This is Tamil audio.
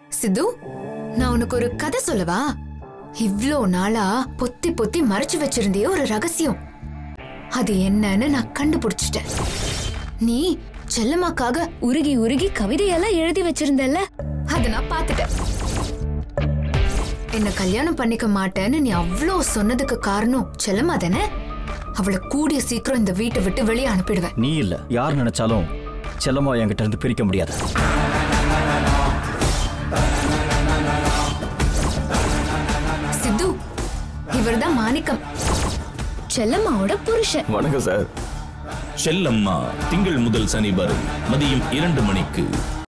சித்து நான் உனக்கு ஒரு கதை சொல்லவா இவ்ளோ நாளா பொத்தி பொத்தி மறைச்சு வச்சிருந்தே ஒரு ரகசியம் அது என்னன்னு நான் கண்டுபிடிச்சிட்டேன் நீ செல்லம்மாக்காக உருகி உருகி கவிதையெல்லாம் எழுதி வச்சிருந்தல்ல அத நான் பாத்துட்டேன் என்ன கல்யாணம் பண்ணிக்க மாட்டேன்னு நீ அவ்ளோ சொன்னதுக்கு காரணம் செல்லம்மா தானே அவளை கூடிய சீக்கிரம் இந்த வீட்டை விட்டு வெளியே அனுப்பிடுவேன் நீ இல்ல யார் நினைச்சாலும் செல்லம்மா என்கிட்ட இருந்து பிரிக்க முடியாது சித்து இவர்தான் மாணிக்கம் செல்லம்மாவோட புருஷன் வணக்கம் சார் செல்லம்மா திங்கள் முதல் சனி வரை மதியம் இரண்டு மணிக்கு